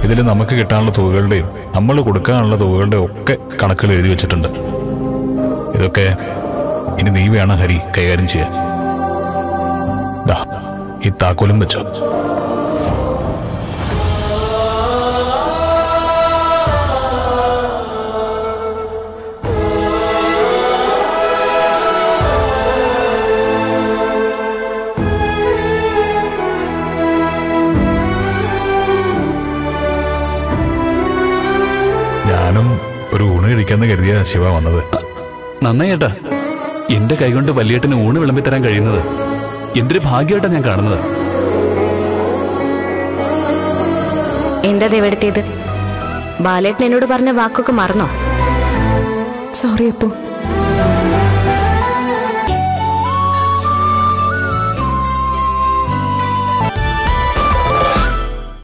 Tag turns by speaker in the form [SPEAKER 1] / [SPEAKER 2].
[SPEAKER 1] ഇതിൽ നമുക്ക് കിട്ടാനുള്ള തുകകളുടെയും നമ്മൾ കൊടുക്കാനുള്ള തുകകളുടെയും ഒക്കെ കണക്കുകൾ എഴുതി വെച്ചിട്ടുണ്ട് ഇതൊക്കെ ഇനി നീ വേണം ഹരി കൈകാര്യം ചെയ്യാൻ ദാ ഈ താക്കോലും വെച്ചോ ഞാനും ഒരു ഊണ് കഴിക്കാന്ന് കരുതിയ ശിവ വന്നത്
[SPEAKER 2] നന്നായി ഏട്ടാ എന്റെ കൈകൊണ്ട് വലിയേട്ടന് ഊണ് വിളമ്പി തരാൻ കഴിയുന്നത് എന്തൊരു ഭാഗ്യമായിട്ടാ ഞാൻ കാണുന്നത്
[SPEAKER 3] എന്താ ദേവെടുത്തിയത് ബാലേട്ടൻ എന്നോട് പറഞ്ഞ വാക്കൊക്കെ മറന്നോ
[SPEAKER 4] സോറി അപ്പു